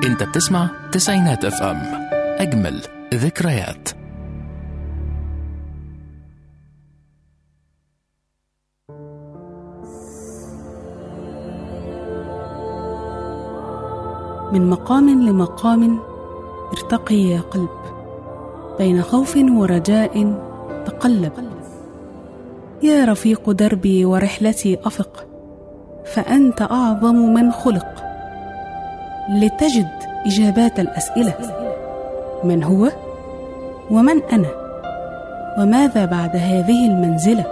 انت بتسمع تسعينات اف ام اجمل ذكريات من مقام لمقام ارتقي يا قلب بين خوف ورجاء تقلب يا رفيق دربي ورحلتي افق فانت اعظم من خلق لتجد اجابات الاسئله من هو ومن انا وماذا بعد هذه المنزله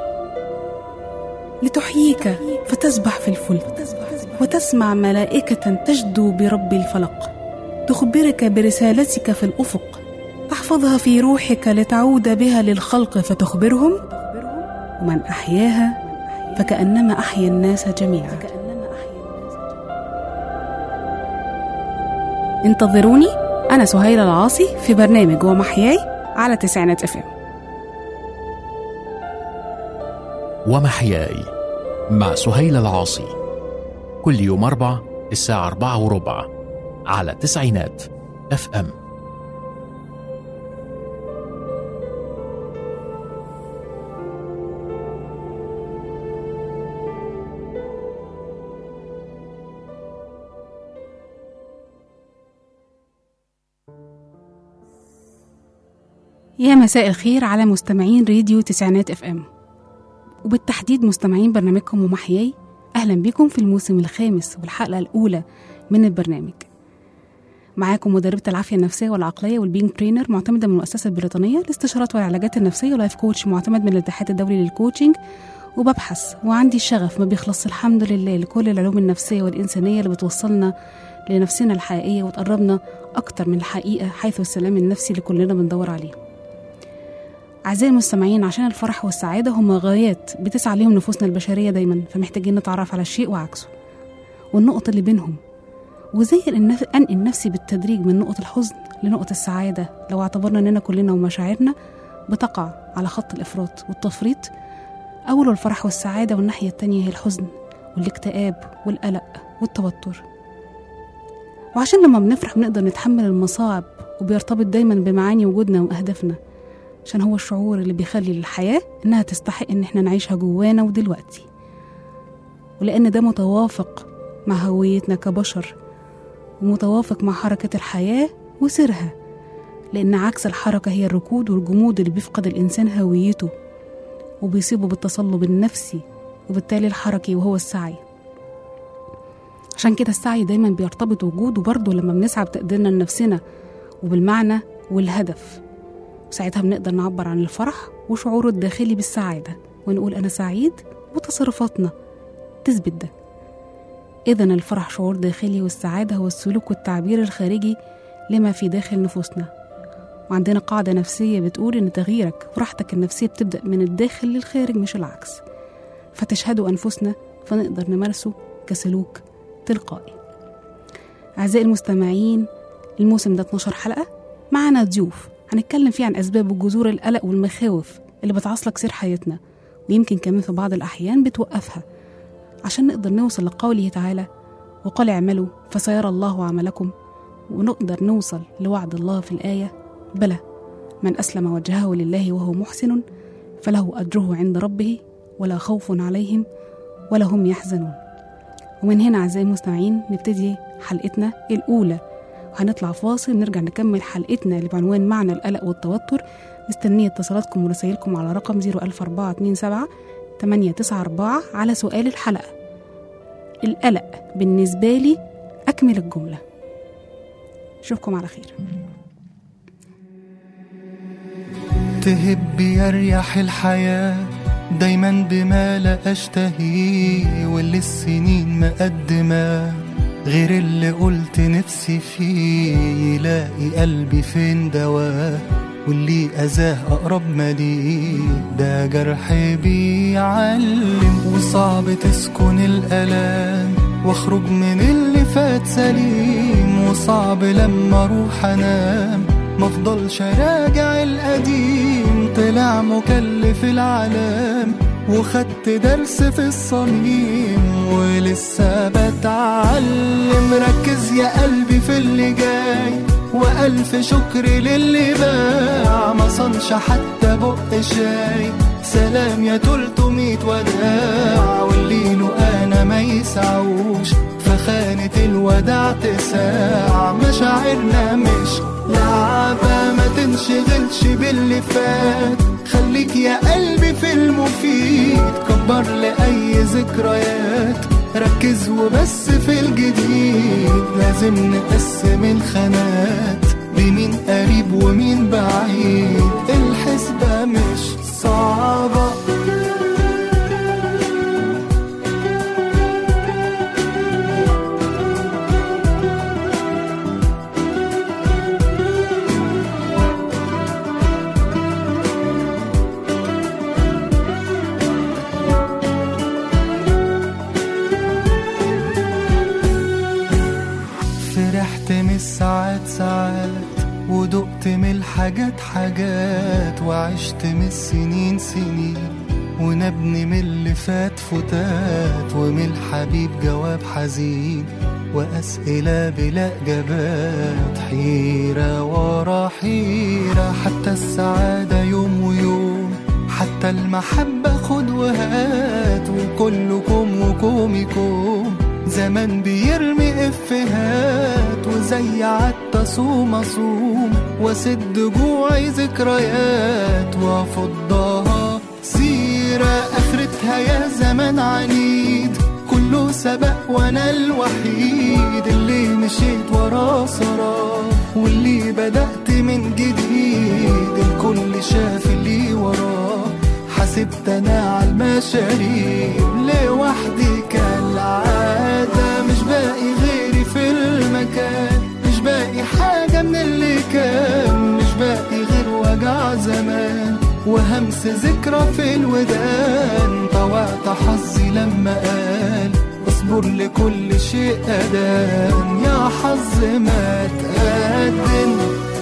لتحييك فتسبح في الفلك وتسمع ملائكه تجدو برب الفلق تخبرك برسالتك في الافق تحفظها في روحك لتعود بها للخلق فتخبرهم ومن احياها فكانما احيا الناس جميعا انتظروني انا سهيله العاصي في برنامج ومحياي على تسعينات اف ام ومحياي مع سهيل العاصي كل يوم أربع الساعة أربعة وربع على تسعينات اف ام يا مساء الخير على مستمعين راديو تسعينات اف ام وبالتحديد مستمعين برنامجكم ومحياي اهلا بكم في الموسم الخامس والحلقه الاولى من البرنامج معاكم مدربة العافية النفسية والعقلية والبينج ترينر معتمدة من المؤسسة البريطانية للاستشارات والعلاجات النفسية ولايف كوتش معتمد من الاتحاد الدولي للكوتشنج وببحث وعندي الشغف ما بيخلص الحمد لله لكل العلوم النفسية والإنسانية اللي بتوصلنا لنفسنا الحقيقية وتقربنا أكتر من الحقيقة حيث السلام النفسي اللي كلنا بندور عليه أعزائي المستمعين عشان الفرح والسعادة هما غايات بتسعى ليهم نفوسنا البشرية دايما فمحتاجين نتعرف على الشيء وعكسه والنقط اللي بينهم وزي النف... أنقل نفسي بالتدريج من نقطة الحزن لنقطة السعادة لو اعتبرنا أننا كلنا ومشاعرنا بتقع على خط الإفراط والتفريط أول الفرح والسعادة والناحية التانية هي الحزن والاكتئاب والقلق والتوتر وعشان لما بنفرح بنقدر نتحمل المصاعب وبيرتبط دايما بمعاني وجودنا وأهدافنا عشان هو الشعور اللي بيخلي الحياة إنها تستحق إن إحنا نعيشها جوانا ودلوقتي ولأن ده متوافق مع هويتنا كبشر ومتوافق مع حركة الحياة وسيرها لأن عكس الحركة هي الركود والجمود اللي بيفقد الإنسان هويته وبيصيبه بالتصلب النفسي وبالتالي الحركي وهو السعي عشان كده السعي دايما بيرتبط وجوده برضه لما بنسعى بتقديرنا لنفسنا وبالمعنى والهدف وساعتها بنقدر نعبر عن الفرح وشعوره الداخلي بالسعادة ونقول أنا سعيد وتصرفاتنا تثبت ده إذا الفرح شعور داخلي والسعادة هو السلوك والتعبير الخارجي لما في داخل نفوسنا وعندنا قاعدة نفسية بتقول إن تغييرك وراحتك النفسية بتبدأ من الداخل للخارج مش العكس فتشهدوا أنفسنا فنقدر نمارسه كسلوك تلقائي أعزائي المستمعين الموسم ده 12 حلقة معنا ضيوف هنتكلم فيه عن أسباب وجذور القلق والمخاوف اللي بتعصلك سير حياتنا ويمكن كمان في بعض الأحيان بتوقفها عشان نقدر نوصل لقوله تعالى وقال اعملوا فسيرى الله عملكم ونقدر نوصل لوعد الله في الآية بلى من أسلم وجهه لله وهو محسن فله أجره عند ربه ولا خوف عليهم ولا هم يحزنون ومن هنا أعزائي المستمعين نبتدي حلقتنا الأولى وهنطلع فاصل نرجع نكمل حلقتنا اللي بعنوان معنى القلق والتوتر مستنية اتصالاتكم ورسائلكم على رقم 01427 894 على سؤال الحلقة القلق بالنسبة لي أكمل الجملة أشوفكم على خير تهب يريح الحياة دايما بما لا أشتهيه واللي السنين مقدمة غير اللي قلت نفسي فيه يلاقي قلبي فين دواه واللي أذاه أقرب ما ليه ده جرح بيعلم وصعب تسكن الألام واخرج من اللي فات سليم وصعب لما اروح انام مفضلش راجع القديم طلع مكلف العالم وخدت درس في الصميم ولسه بتعلم ركز يا قلبي في اللي جاي وألف شكر للي باع ما صنش حتى بق شاي سلام يا تلتمية وداع واللي له أنا ما يسعوش فخانة الوداع تساع مشاعرنا مش لعبة ما تنشغلش باللي فات خليك يا قلبي في المفيد كبر لأي ذكريات ركز وبس في الجديد لازم نقسم الخانات بمين قريب ومين بعيد الحسبة مش صعبة فرحت من الساعات ساعات ودقت من الحاجات حاجات وعشت من السنين سنين ونبني من اللي فات فتات ومن الحبيب جواب حزين وأسئلة بلا إجابات حيرة ورا حيرة حتى السعادة يوم ويوم حتى المحبة خد وهات وكلكم وكومكم زمان بيرمي افهات وزي عدت صوم اصوم واسد جوعي ذكريات وافضها سيرة اخرتها يا زمان عنيد كله سبق وانا الوحيد اللي مشيت وراه سراه واللي بدأت من جديد الكل شاف اللي وراه حسبت انا على المشاريب لوحدي كالعادة مش باقي غيري في المكان مش باقي حاجة من اللي كان مش باقي غير وجع زمان وهمس ذكرى في الودان طوعت حظي لما قال اصبر لكل شيء أدان يا حظ ما تقدم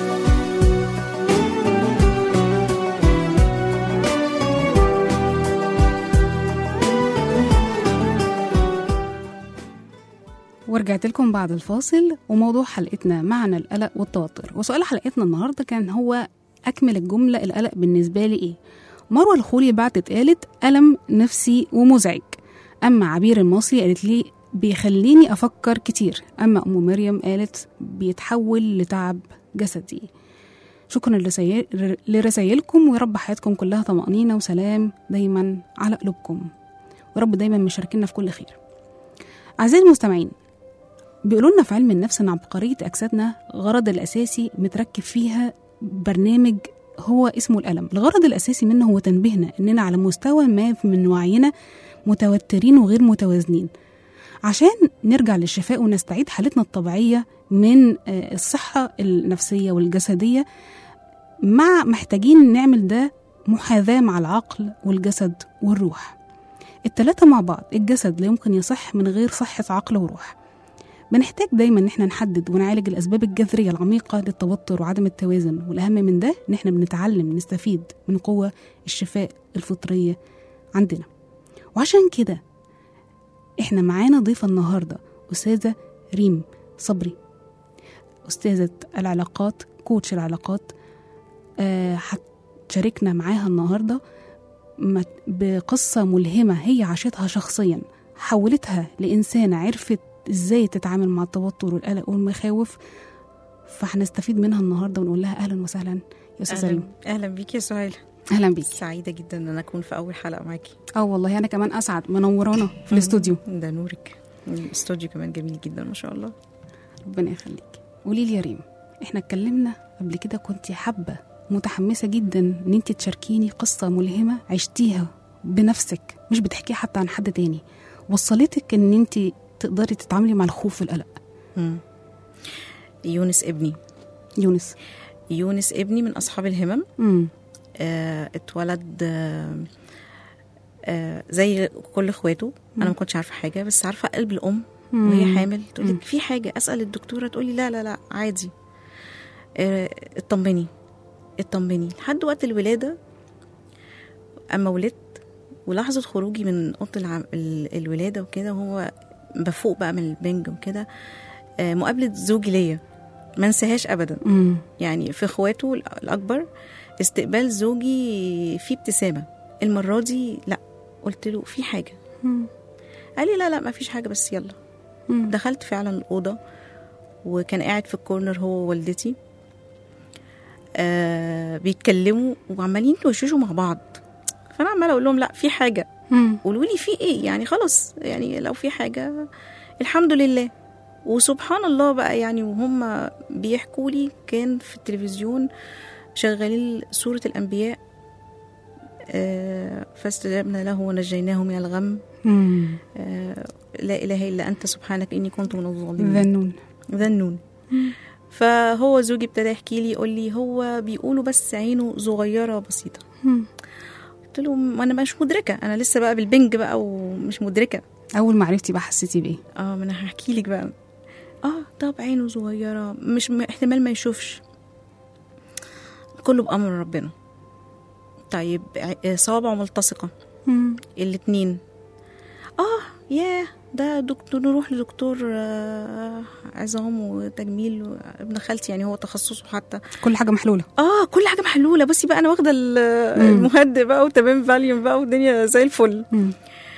ورجعت لكم بعد الفاصل وموضوع حلقتنا معنى القلق والتوتر وسؤال حلقتنا النهارده كان هو أكمل الجملة القلق بالنسبة لي إيه؟ مروة الخولي بعتت قالت ألم نفسي ومزعج أما عبير المصري قالت لي بيخليني أفكر كتير أما أم مريم قالت بيتحول لتعب جسدي شكرا لرسايل- لرسايلكم ويا رب حياتكم كلها طمأنينة وسلام دايما على قلوبكم ورب دايما مشاركينا في كل خير أعزائي المستمعين بيقولوا لنا في علم النفس ان عبقريه اجسادنا غرض الاساسي متركب فيها برنامج هو اسمه الالم الغرض الاساسي منه هو تنبيهنا اننا على مستوى ما من وعينا متوترين وغير متوازنين عشان نرجع للشفاء ونستعيد حالتنا الطبيعيه من آه، الصحه النفسيه والجسديه مع محتاجين نعمل ده محاذاه مع العقل والجسد والروح التلاتة مع بعض الجسد لا يمكن يصح من غير صحة عقل وروح بنحتاج دايما ان احنا نحدد ونعالج الاسباب الجذريه العميقه للتوتر وعدم التوازن والاهم من ده ان احنا بنتعلم نستفيد من قوه الشفاء الفطريه عندنا وعشان كده احنا معانا ضيفه النهارده استاذه ريم صبري استاذه العلاقات كوتش العلاقات آه، هتشاركنا معاها النهارده مت- بقصه ملهمه هي عاشتها شخصيا حولتها لإنسانة عرفت إزاي تتعامل مع التوتر والقلق والمخاوف فهنستفيد منها النهارده ونقول لها أهلا وسهلا يا أستاذة ريم اهلا اهلا بيكي يا سهيل أهلا بيك سعيده جدا ان انا اكون في اول حلقه معاكي اه والله أنا كمان أسعد منورانا في الاستوديو ده نورك الاستوديو كمان جميل جدا ما شاء الله ربنا يخليك قولي لي يا ريم احنا اتكلمنا قبل كده كنت حابة متحمسة جدا ان انت تشاركيني قصة ملهمة عشتيها بنفسك مش بتحكيها حتى عن حد تاني وصلتك ان انت تقدري تتعاملي مع الخوف والقلق مم. يونس ابني يونس يونس ابني من اصحاب الهمم امم آه اتولد آه آه زي كل اخواته انا ما كنتش عارفه حاجه بس عارفه قلب الام وهي حامل تقول لك في حاجه اسال الدكتوره تقولي لا لا لا عادي آه، اطمني اطمني لحد وقت الولاده اما ولدت ولحظه خروجي من اوضه العم... ال- الولاده وكده وهو بفوق بقى من البنج وكده آه، مقابله زوجي ليا ما انساهاش ابدا مم. يعني في اخواته الاكبر استقبال زوجي فيه ابتسامه المره دي لا قلت له في حاجه مم. قال لي لا لا ما فيش حاجه بس يلا مم. دخلت فعلا الاوضه وكان قاعد في الكورنر هو ووالدتي آه بيتكلموا وعمالين يتوششوا مع بعض فانا عماله اقول لهم لا في حاجه مم. قولوا لي في ايه يعني خلاص يعني لو في حاجه الحمد لله وسبحان الله بقى يعني وهم بيحكوا لي كان في التلفزيون شغالين سورة الأنبياء آه، فاستجبنا له ونجيناه من الغم مم. آه، لا إله إلا أنت سبحانك إني كنت من الظالمين ذنون ذنون فهو زوجي ابتدى يحكي لي يقول لي هو بيقولوا بس عينه صغيرة بسيطة مم. قلت له ما أنا مش مدركة أنا لسه بقى بالبنج بقى ومش مدركة اول ما عرفتي بقى حسيتي بايه اه ما انا هحكي لك بقى اه طب عينه صغيره مش م- احتمال ما يشوفش كله بامر ربنا طيب ع- صوابعه ملتصقه مم. الاتنين اه ياه ده دكتور نروح لدكتور آه، عظام وتجميل و- ابن خالتي يعني هو تخصصه حتى كل حاجه محلوله اه كل حاجه محلوله بصي بقى انا واخده ال- المهدئ بقى وتمام فاليوم بقى والدنيا زي الفل مم.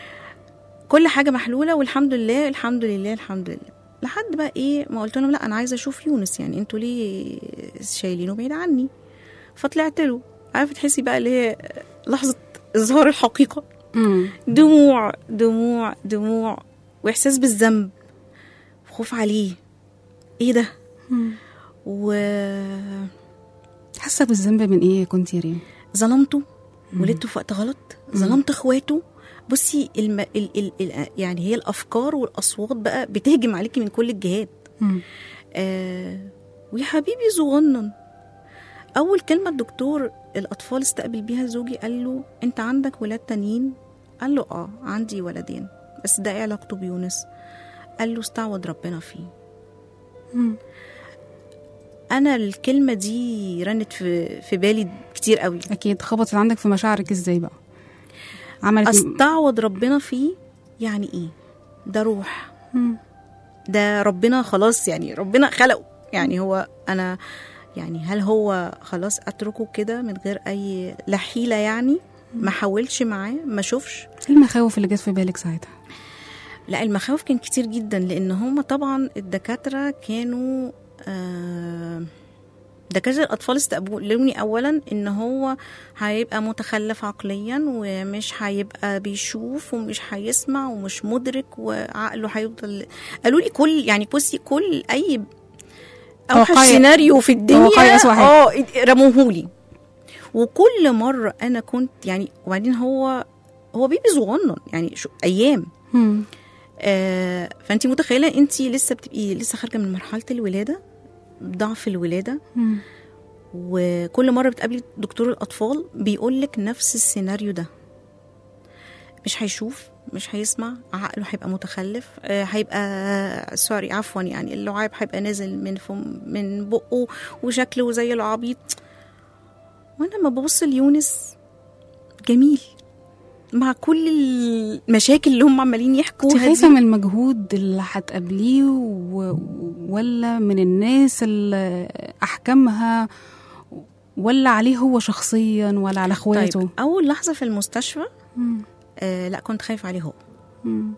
كل حاجه محلوله والحمد لله الحمد لله الحمد لله لحد بقى ايه ما قلت لهم لا انا عايزه اشوف يونس يعني انتوا ليه شايلينه بعيد عني فطلعت له عارفه تحسي بقى اللي هي لحظه اظهار الحقيقه مم. دموع دموع دموع واحساس بالذنب خوف عليه ايه ده مم. وظلمته حاسه بالذنب من ايه كنت يا ريم ولدته في وقت غلط ظلمت اخواته بصي الم... ال... ال... ال... يعني هي الافكار والاصوات بقى بتهجم عليكي من كل الجهات مم. آه ويا حبيبي صغنن اول كلمه الدكتور الاطفال استقبل بيها زوجي قال له انت عندك ولاد تانيين قال له اه عندي ولدين بس ده ايه علاقته بيونس قال له استعوض ربنا فيه مم. انا الكلمه دي رنت في في بالي كتير قوي اكيد خبطت عندك في مشاعرك ازاي بقى عملت استعوض ربنا فيه يعني ايه ده روح مم. ده ربنا خلاص يعني ربنا خلقه يعني هو انا يعني هل هو خلاص اتركه كده من غير اي لا حيله يعني ما حاولش معاه ما شوفش ايه المخاوف اللي جت في بالك ساعتها لا المخاوف كان كتير جدا لان هم طبعا الدكاتره كانوا آه دكاتره الاطفال استقبلوني اولا ان هو هيبقى متخلف عقليا ومش هيبقى بيشوف ومش هيسمع ومش مدرك وعقله هيفضل قالوا لي كل يعني بصي كل اي اوحش توقعي- سيناريو في الدنيا توقعي أسوأ حاجة. اه رموهولي وكل مره انا كنت يعني وبعدين هو هو بيبي صغنن يعني شو ايام مم. آه فانت متخيله انت لسه بتبقي لسه خارجه من مرحله الولاده ضعف الولاده مم. وكل مره بتقابلي دكتور الاطفال بيقول لك نفس السيناريو ده مش هيشوف مش هيسمع عقله هيبقى متخلف آه، هيبقى سوري عفوا يعني اللعاب هيبقى نازل من فم من بقه وشكله زي العبيط وانا لما ببص ليونس جميل مع كل المشاكل اللي هم عمالين كنت يحكوها خايفه دي من المجهود اللي هتقابليه و... ولا من الناس اللي احكامها ولا عليه هو شخصيا ولا على اخواته طيب اول لحظه في المستشفى مم. آه لا كنت خايفه عليه هو مم.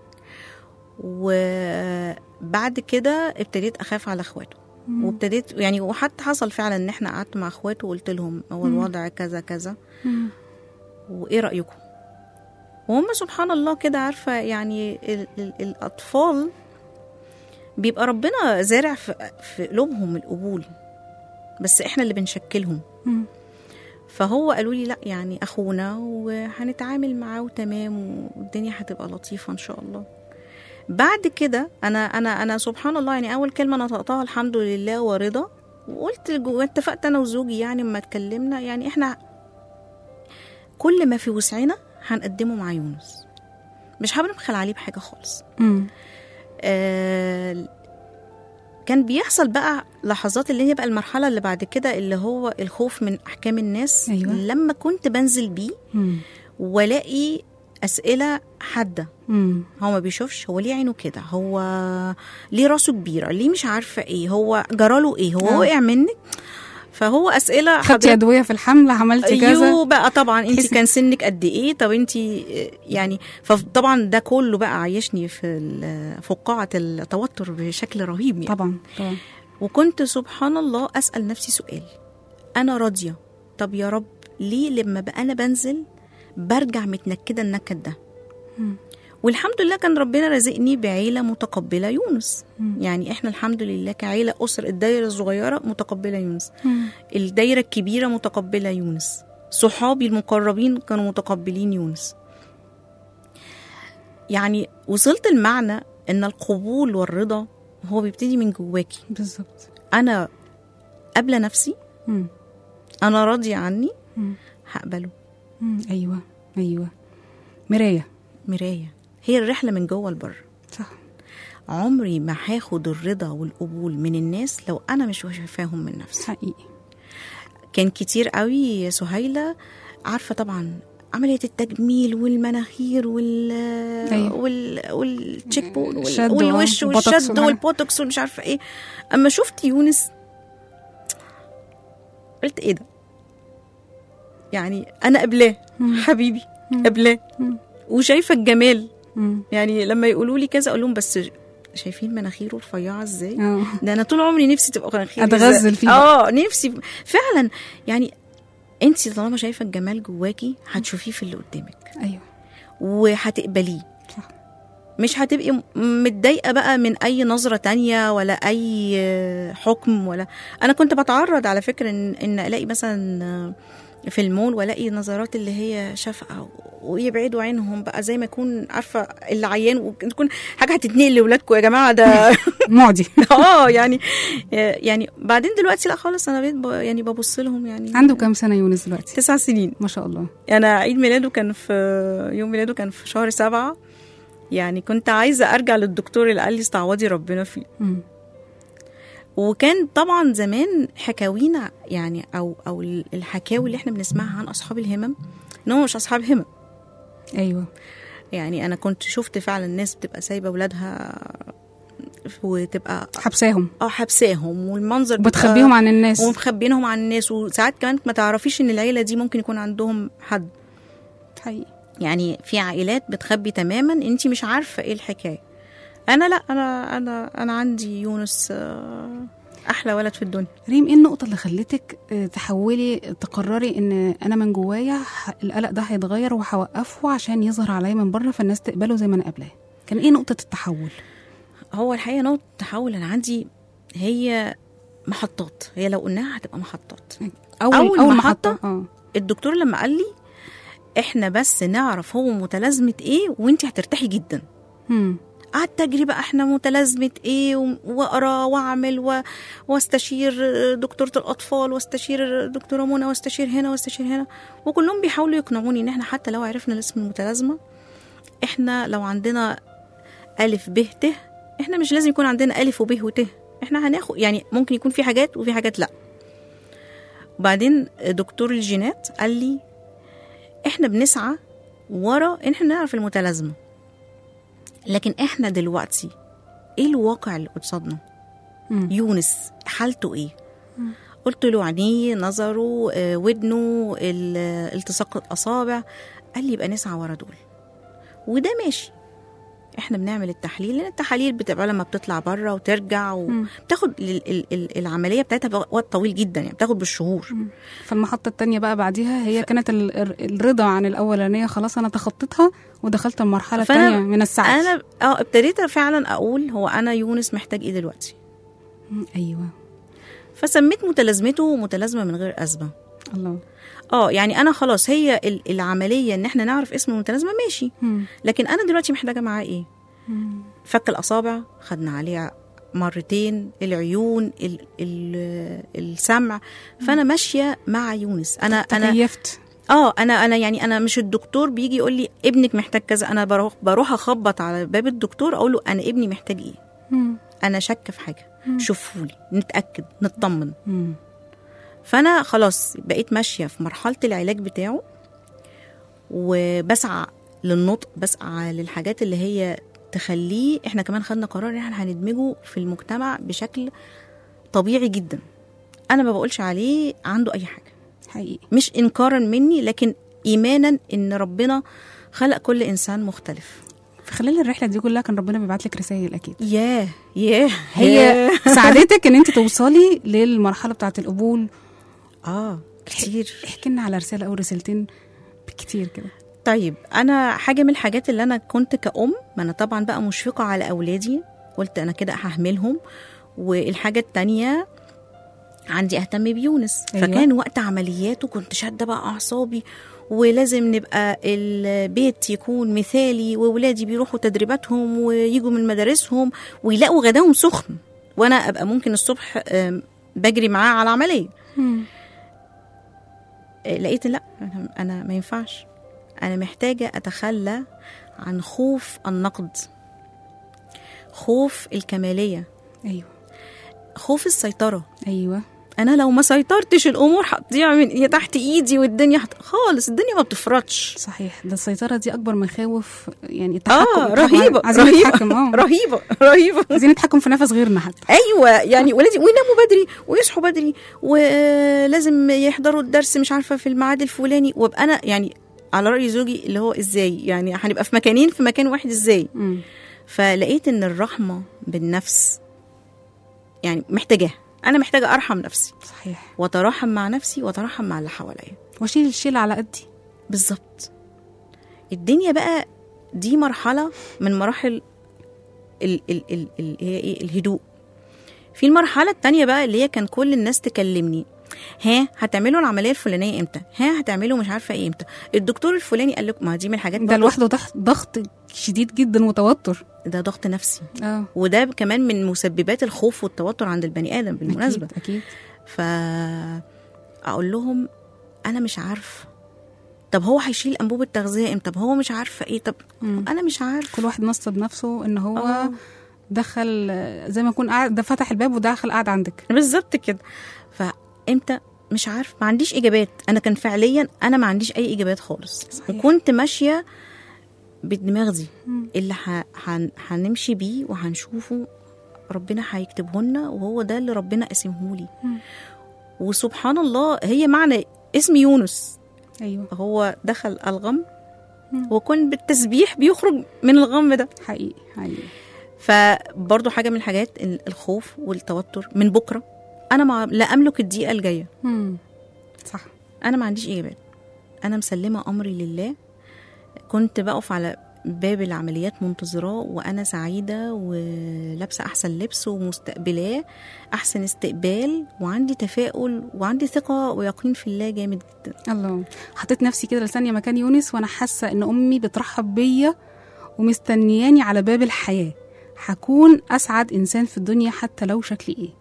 وبعد كده ابتديت اخاف على اخواته وابتديت يعني وحتى حصل فعلا ان احنا قعدت مع اخواته وقلت لهم هو الوضع كذا كذا مم. وايه رايكم وهم سبحان الله كده عارفه يعني ال ال الاطفال بيبقى ربنا زارع في, في قلوبهم القبول بس احنا اللي بنشكلهم مم. فهو قالوا لي لا يعني اخونا وهنتعامل معاه وتمام والدنيا هتبقى لطيفه ان شاء الله بعد كده انا انا انا سبحان الله يعني اول كلمه نطقتها الحمد لله ورضا وقلت جو- اتفقت انا وزوجي يعني لما اتكلمنا يعني احنا كل ما في وسعنا هنقدمه مع يونس مش هنبخل عليه بحاجه خالص مم. آه، كان بيحصل بقى لحظات اللي هي بقى المرحله اللي بعد كده اللي هو الخوف من احكام الناس أيوة. لما كنت بنزل بيه مم. والاقي اسئله حاده مم. هو ما بيشوفش هو ليه عينه كده هو ليه راسه كبيره ليه مش عارفه ايه هو جراله ايه هو آه. وقع منك فهو اسئله خدتي حضرتك- ادويه في الحمل عملتي كذا ايوه بقى طبعا انت تحسي- كان سنك قد ايه طب انت يعني فطبعا ده كله بقى عايشني في ال- فقاعه التوتر بشكل رهيب يعني طبعا طبعا وكنت سبحان الله اسال نفسي سؤال انا راضيه طب يا رب ليه لما بقى انا بنزل برجع متنكده النكد ده مم. والحمد لله كان ربنا رزقني بعيله متقبله يونس مم. يعني احنا الحمد لله كعيله اسر الدايره الصغيره متقبله يونس مم. الدايره الكبيره متقبله يونس صحابي المقربين كانوا متقبلين يونس يعني وصلت المعنى ان القبول والرضا هو بيبتدي من جواكي بالظبط انا قابله نفسي مم. انا راضيه عني مم. هقبله مم. ايوه ايوه مرايه مرايه هي الرحله من جوه لبره صح عمري ما هاخد الرضا والقبول من الناس لو انا مش شايفاهم من نفسي حقيقي كان كتير قوي سهيلة عارفة طبعا عملية التجميل والمناخير وال أيوة. وال والتشيك بون وال... الشد والوش والبوتوكس والشد والحاجة. والبوتوكس والمش عارفة ايه اما شفت يونس قلت ايه ده يعني انا قبلاه مم. حبيبي مم. قبلاه مم. وشايفة الجمال مم. يعني لما يقولوا لي كذا اقول لهم بس شايفين مناخيره رفيعه ازاي اه ده انا طول عمري نفسي تبقى مناخيري أتغزل زي- فيها. اه نفسي فعلا يعني انت طالما شايفه الجمال جواكي هتشوفيه في اللي قدامك ايوه وهتقبليه صح مش هتبقي م- متضايقه بقى من اي نظره تانية ولا اي حكم ولا انا كنت بتعرض على فكره ان ان الاقي مثلا في المول والاقي نظرات اللي هي شفقه ويبعدوا عينهم بقى زي ما يكون عارفه اللي عيان وتكون حاجه هتتنقل لاولادكم يا جماعه ده معدي اه يعني يعني بعدين دلوقتي لا خالص انا بقيت ب- يعني ببص لهم يعني عنده كام سنه يونس دلوقتي تسع سنين ما شاء الله انا عيد ميلاده كان في يوم ميلاده كان في شهر سبعة يعني كنت عايزه ارجع للدكتور اللي قال لي استعوضي ربنا فيه مم. وكان طبعا زمان حكاوينا يعني او او الحكاوي اللي احنا بنسمعها عن اصحاب الهمم ان هم مش اصحاب همم ايوه يعني انا كنت شفت فعلا ناس بتبقى سايبه اولادها وتبقى حبساهم اه حبساهم والمنظر بيبقى- وبتخبيهم عن الناس ومخبينهم عن الناس وساعات كمان ما تعرفيش ان العيله دي ممكن يكون عندهم حد حقيقي يعني في عائلات بتخبي تماما انت مش عارفه ايه الحكايه انا لا انا انا انا عندي يونس آه، احلى ولد في الدنيا ريم ايه النقطة اللي خلتك آه، تحولي تقرري ان انا من جوايا ح- القلق ده هيتغير وهوقفه عشان يظهر عليا من بره فالناس تقبله زي ما انا قابلاه كان ايه نقطة التحول؟ هو الحقيقه نقطه تحول انا عندي هي محطات هي لو قلناها هتبقى محطات اول أول اول محطة؟ محطة اه الدكتور لما قال لي احنا بس نعرف هو متلازمه ايه وانت هترتاحي جدا هم. قعدت اجري بقى احنا متلازمه ايه و- واقرا واعمل و... واستشير دكتوره الاطفال واستشير دكتوره منى واستشير هنا واستشير هنا وكلهم بيحاولوا يقنعوني ان احنا حتى لو عرفنا الاسم المتلازمه احنا لو عندنا الف ب ت احنا مش لازم يكون عندنا الف وب وت احنا هناخد يعني ممكن يكون في حاجات وفي حاجات لا وبعدين دكتور الجينات قال لي احنا بنسعى ورا ان احنا نعرف المتلازمه لكن احنا دلوقتي ايه الواقع اللي قصادنا مم. يونس حالته ايه قلت له عينيه نظره آه، ودنه ال- التصاق الاصابع قال لي يبقى نسعى ورا دول وده ماشي احنا بنعمل التحليل لان التحاليل بتبقى لما بتطلع بره وترجع مم. وبتاخد ال- ال- ال- العمليه بتاعتها وقت طويل جدا يعني بتاخد بالشهور فالمحطة التانية بقى بعديها هي كانت ال- ال- الرضا عن الأولانية خلاص أنا تخطيتها ودخلت المرحلة فأنا- التانية من السعادة انا اه ابتديت فعلا اقول هو انا يونس محتاج ايه دلوقتي مم. أيوة فسميت متلازمته متلازمه من غير ازمه الله اه يعني انا خلاص هي ال- العمليه ان احنا نعرف اسم المتلازمه ماشي مم. لكن انا دلوقتي محتاجه معاه ايه مم. فك الاصابع خدنا عليه مرتين العيون ال ال السمع فانا ماشيه مع يونس انا انا تكيفت اه انا انا يعني انا مش الدكتور بيجي يقول لي ابنك محتاج كذا انا بروح بروح اخبط على باب الدكتور اقول له انا ابني محتاج ايه مم. انا شاكه في حاجه شوفولي نتاكد نطمن مم. فانا خلاص بقيت ماشيه في مرحله العلاج بتاعه وبسعى للنطق بسعى للحاجات اللي هي تخليه احنا كمان خدنا قرار ان احنا هندمجه في المجتمع بشكل طبيعي جدا انا ما بقولش عليه عنده اي حاجه حقيقي مش انكارا مني لكن ايمانا ان ربنا خلق كل انسان مختلف في خلال الرحله دي كلها كان ربنا بيبعت لك رسائل اكيد ياه ياه هي ساعدتك ان انت توصلي للمرحله بتاعه القبول اه كتير احكي لنا على رساله او رسالتين بكتير كده طيب انا حاجه من الحاجات اللي انا كنت كأم ما انا طبعا بقى مشفقه على اولادي قلت انا كده ههملهم والحاجه التانية عندي اهتم بيونس أيوة. أيوة. فكان وقت عملياته كنت شاده بقى اعصابي ولازم نبقى البيت يكون مثالي وولادي بيروحوا تدريباتهم ويجوا من مدارسهم ويلاقوا غداهم سخن وانا ابقى ممكن الصبح آم، بجري معاه على عمليه آه، لقيت لا أنا- انا ما ينفعش انا محتاجه اتخلى عن خوف النقد خوف الكماليه ايوه خوف السيطره ايوه انا لو ما سيطرتش الامور هتضيع من إيه تحت ايدي والدنيا هت... خالص الدنيا ما بتفرطش صحيح ده السيطره دي اكبر مخاوف يعني التحكم اه التحكم- رهيبه عايزين رهيبه نتحكم اه رهيبه رهيبه عايزين نتحكم في نفس غيرنا حتى ايوه يعني ولادي ويناموا بدري ويصحوا بدري ولازم يحضروا الدرس مش عارفه في الميعاد الفلاني وابقى انا يعني على راي زوجي اللي هو ازاي يعني هنبقى في مكانين في مكان واحد ازاي مم. فلقيت ان الرحمه بالنفس يعني محتاجاها انا محتاجه ارحم نفسي صحيح واتراحم مع نفسي واتراحم مع اللي حواليا واشيل الشيل على قدي بالظبط الدنيا بقى دي مرحله من مراحل ال ال ال ال هي ايه الهدوء في المرحله التانية بقى اللي هي كان كل الناس تكلمني ها هتعملوا العمليه الفلانيه امتى ها هتعملوا مش عارفه ايه امتى الدكتور الفلاني قال لكم ما دي من الحاجات ده برضه- لوحده ضغط ضغط شديد جدا وتوتر ده ضغط نفسي اه وده كمان من مسببات الخوف والتوتر عند البني ادم بالمناسبه اكيد اكيد ف اقول لهم انا مش عارفه طب هو هيشيل انبوبه تغذيه امتى طب هو مش عارفه ايه طب مم. انا مش عارفه كل واحد نصب نفسه ان هو آه. دخل آه، زي ما يكون قاعد ده فتح الباب ودخل قاعد عندك بالظبط كده فامتى مش عارف ما عنديش اجابات انا كان فعليا انا ما عنديش اي اجابات خالص صحيح. وكنت ماشيه بالدماغ دي مم. اللي ح- هن- هنمشي بيه وهنشوفه ربنا هيكتبه لنا وهو ده اللي ربنا قسمه لي مم. وسبحان الله هي معنى اسم يونس ايوه هو دخل الغم مم. وكن بالتسبيح بيخرج من الغم ده حقيقي حقيقي فبرضه حاجه من الحاجات ال- الخوف والتوتر من بكره انا ما لا املك الدقيقه الجايه مم. صح انا ما عنديش اجابات انا مسلمه امري لله كنت بقف على باب العمليات منتظراه وانا سعيده ولابسه احسن لبس ومستقبلاه احسن استقبال وعندي تفاؤل وعندي ثقه ويقين في الله جامد جدا الله حطيت نفسي كده لثانيه مكان يونس وانا حاسه ان امي بترحب بيا ومستنياني على باب الحياه هكون اسعد انسان في الدنيا حتى لو شكلي ايه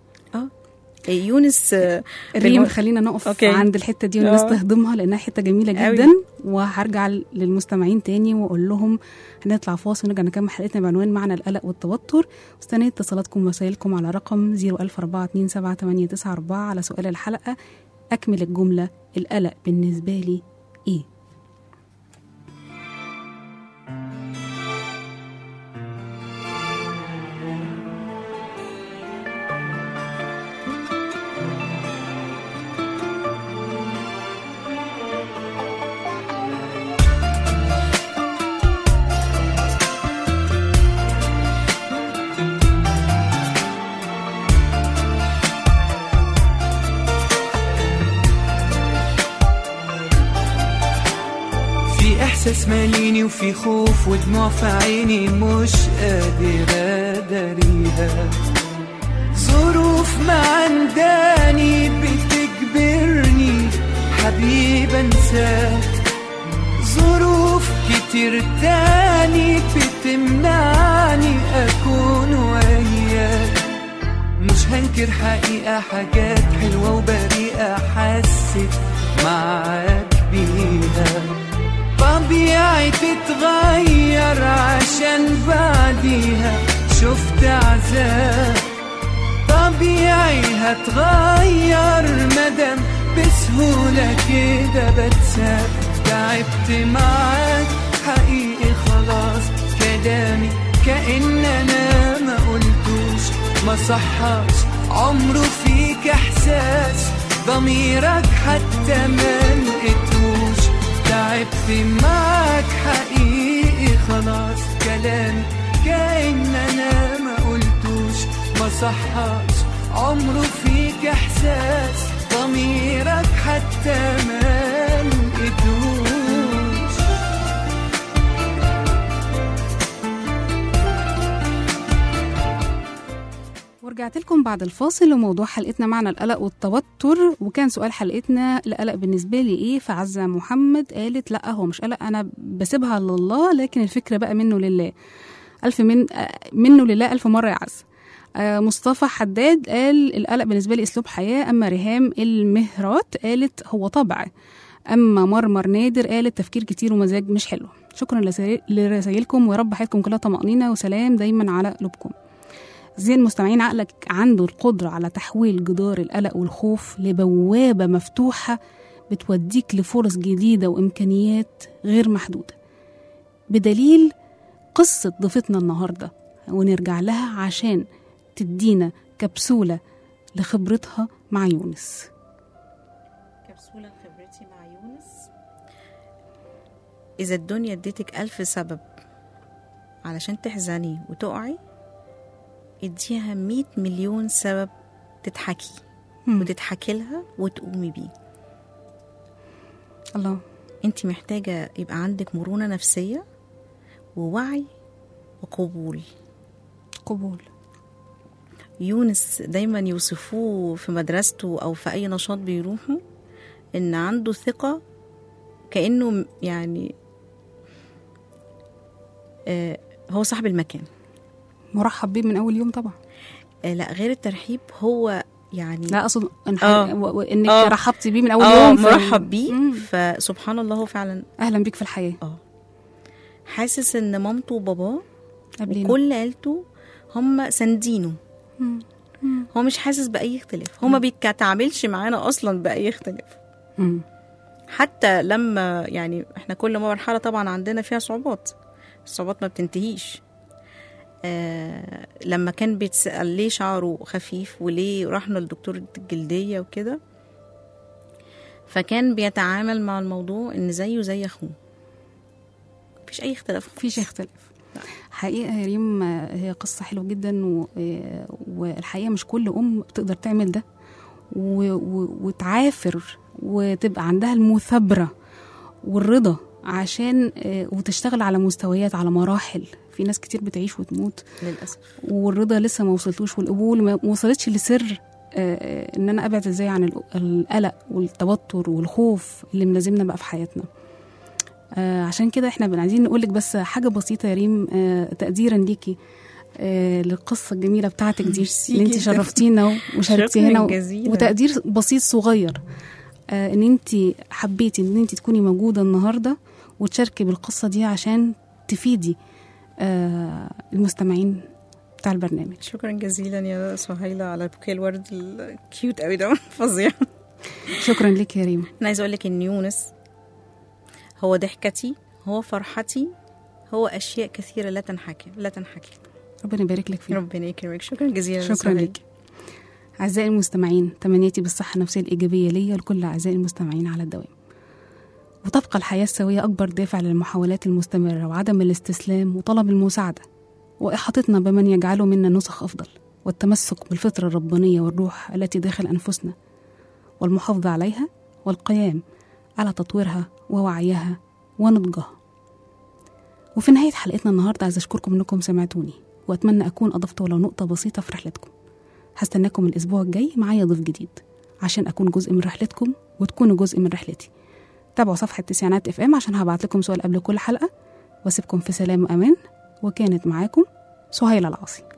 يونس آه، ريم بالم- خلينا نقف أوكي. عند الحته دي والناس آه. تهضمها لانها حته جميله أوي. جدا وهرجع للمستمعين تاني واقول لهم هنطلع فاصل ونرجع نكمل حلقتنا بعنوان معنى القلق والتوتر مستنيه اتصالاتكم ومسائلكم على رقم 004278994 على سؤال الحلقه اكمل الجمله القلق بالنسبه لي ايه في احساس ماليني وفي خوف ودموع في عيني مش قادر اداريها ظروف معنداني بتجبرني حبيب انساك ظروف كتير تاني بتمنعني اكون وياك مش هنكر حقيقة حاجات حلوة وبريئة حسيت معاك بيها طبيعي تتغير عشان بعديها شفت عذاب طبيعي هتغير مدام بسهولة كده بتساب تعبت معاك حقيقي خلاص كلامي كأن أنا ما قلتوش ما صحاش عمره فيك إحساس ضميرك حتى ما لقيتهوش تعبت معاك حقيقي خلاص كلامي كأن أنا ما قلتوش ما صحاش عمره فيك إحساس ضميرك حتى ما لقيتهوش ورجعت لكم بعد الفاصل وموضوع حلقتنا معنا القلق والتوتر وكان سؤال حلقتنا القلق بالنسبة لي ايه فعزة محمد قالت لا هو مش قلق انا بسيبها لله لكن الفكرة بقى منه لله ألف من آه، منه لله ألف مرة يا عز آه، مصطفى حداد قال القلق بالنسبة لي أسلوب حياة أما ريهام المهرات قالت هو طبع أما مرمر نادر قالت تفكير كتير ومزاج مش حلو شكرا لسي- لرسايلكم ويا رب حياتكم كلها طمأنينة وسلام دايما على قلوبكم زين المستمعين عقلك عنده القدرة على تحويل جدار القلق والخوف لبوابة مفتوحة بتوديك لفرص جديدة وإمكانيات غير محدودة بدليل قصة ضيفتنا النهاردة ونرجع لها عشان تدينا كبسولة لخبرتها مع يونس كبسولة خبرتي مع يونس إذا الدنيا اديتك ألف سبب علشان تحزني وتقعي اديها مية مليون سبب تضحكي مم. وتضحكي لها وتقومي بيه الله انت محتاجة يبقى عندك مرونة نفسية ووعي وقبول قبول يونس دايما يوصفوه في مدرسته او في اي نشاط بيروحوا ان عنده ثقة كأنه م- يعني آه هو صاحب المكان مرحب بيه من أول يوم طبعا آه لا غير الترحيب هو يعني لا أقصد إن آه. و- و- إنك آه. رحبتي بيه من أول اه يوم ف- مرحب بيه مم. فسبحان الله هو فعلا أهلا بيك في الحياة اه حاسس ان مامته وباباه قبلينا وكل عيلته هم ساندينه مم. مم. هو مش حاسس باي اختلاف هو ما بيتعاملش معانا اصلا باي اختلاف مم. حتى لما يعني احنا كل مرحله طبعا عندنا فيها صعوبات الصعوبات ما بتنتهيش آه لما كان بيتسأل ليه شعره خفيف وليه رحنا لدكتور الجلدية وكده فكان بيتعامل مع الموضوع ان زيه زي اخوه مفيش اي اختلاف خالص. مفيش اختلاف حقيقة يا ريم آه، هي قصة حلوة جدا و... آه، والحقيقة مش كل أم بتقدر تعمل ده و... و... وتعافر وتبقى عندها المثابرة والرضا عشان آه، وتشتغل على مستويات على مراحل في ناس كتير بتعيش وتموت للاسف والرضا لسه ما وصلتوش والقبول ما ما وصلتش لسر آه، آه، ان انا ابعد ازاي عن ال- القلق والتوتر والخوف اللي ملازمنا بقى في حياتنا آه، عشان كده احنا بن- عايزين نقول لك بس حاجه بسيطه يا ريم آه، تقديرا ليكي آه، للقصه الجميله بتاعتك دي ميرسي اللي انت جداً. شرفتينا وشاركتي شكراً هنا و- جزيلاً. وتقدير بسيط صغير آه، ان انت حبيتي ان انت تكوني موجوده النهارده وتشاركي بالقصه دي عشان تفيدي آه، المستمعين بتاع البرنامج شكرا جزيلا يا سهيلة على بوكيه الورد الكيوت قوي ده فظيع شكرا لك يا ريم انا عايزه اقول لك ان يونس هو ضحكتي هو فرحتي هو اشياء كثيره لا تنحكي لا تنحكي ربنا يبارك لك فيها ربنا يكرمك شكرا جزيلا شكرا سهيلة. لك أعزائي المستمعين تمنياتي بالصحة النفسية الإيجابية ليا ولكل أعزائي المستمعين على الدوام وتبقى الحياة السوية أكبر دافع للمحاولات المستمرة وعدم الاستسلام وطلب المساعدة وإحاطتنا بمن يجعله منا نسخ أفضل والتمسك بالفطرة الربانية والروح التي داخل أنفسنا والمحافظة عليها والقيام على تطويرها ووعيها ونضجها وفي نهاية حلقتنا النهاردة عايز أشكركم إنكم سمعتوني وأتمنى أكون أضفت ولو نقطة بسيطة في رحلتكم هستناكم الأسبوع الجاي معايا ضيف جديد عشان أكون جزء من رحلتكم وتكونوا جزء من رحلتي تابعوا صفحة تسعينات اف ام عشان هبعت لكم سؤال قبل كل حلقة واسيبكم في سلام وأمان وكانت معاكم سهيلة العاصي